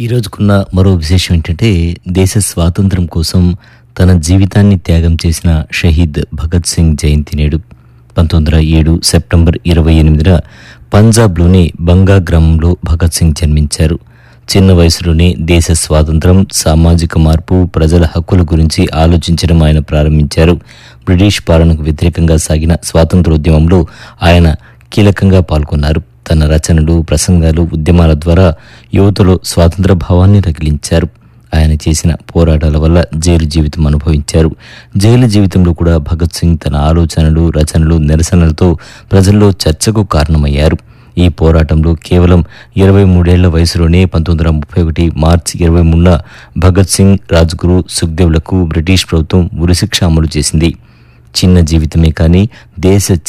ఈ రోజుకున్న మరో విశేషం ఏంటంటే దేశ స్వాతంత్రం కోసం తన జీవితాన్ని త్యాగం చేసిన షహీద్ భగత్ సింగ్ జయంతి నేడు పంతొమ్మిది వందల ఏడు సెప్టెంబర్ ఇరవై ఎనిమిదిన పంజాబ్లోని బంగా గ్రామంలో భగత్ సింగ్ జన్మించారు చిన్న వయసులోనే దేశ స్వాతంత్రం సామాజిక మార్పు ప్రజల హక్కుల గురించి ఆలోచించడం ఆయన ప్రారంభించారు బ్రిటిష్ పాలనకు వ్యతిరేకంగా సాగిన స్వాతంత్రోద్యమంలో ఆయన కీలకంగా పాల్గొన్నారు తన రచనలు ప్రసంగాలు ఉద్యమాల ద్వారా యువతలో స్వాతంత్ర భావాన్ని రగిలించారు ఆయన చేసిన పోరాటాల వల్ల జైలు జీవితం అనుభవించారు జైలు జీవితంలో కూడా భగత్ సింగ్ తన ఆలోచనలు రచనలు నిరసనలతో ప్రజల్లో చర్చకు కారణమయ్యారు ఈ పోరాటంలో కేవలం ఇరవై మూడేళ్ల వయసులోనే పంతొమ్మిది వందల ముప్పై ఒకటి మార్చి ఇరవై మూడున భగత్ సింగ్ రాజ్గురు సుఖ్దేవ్లకు బ్రిటిష్ ప్రభుత్వం ఉరిశిక్ష అమలు చేసింది చిన్న జీవితమే కానీ దేశ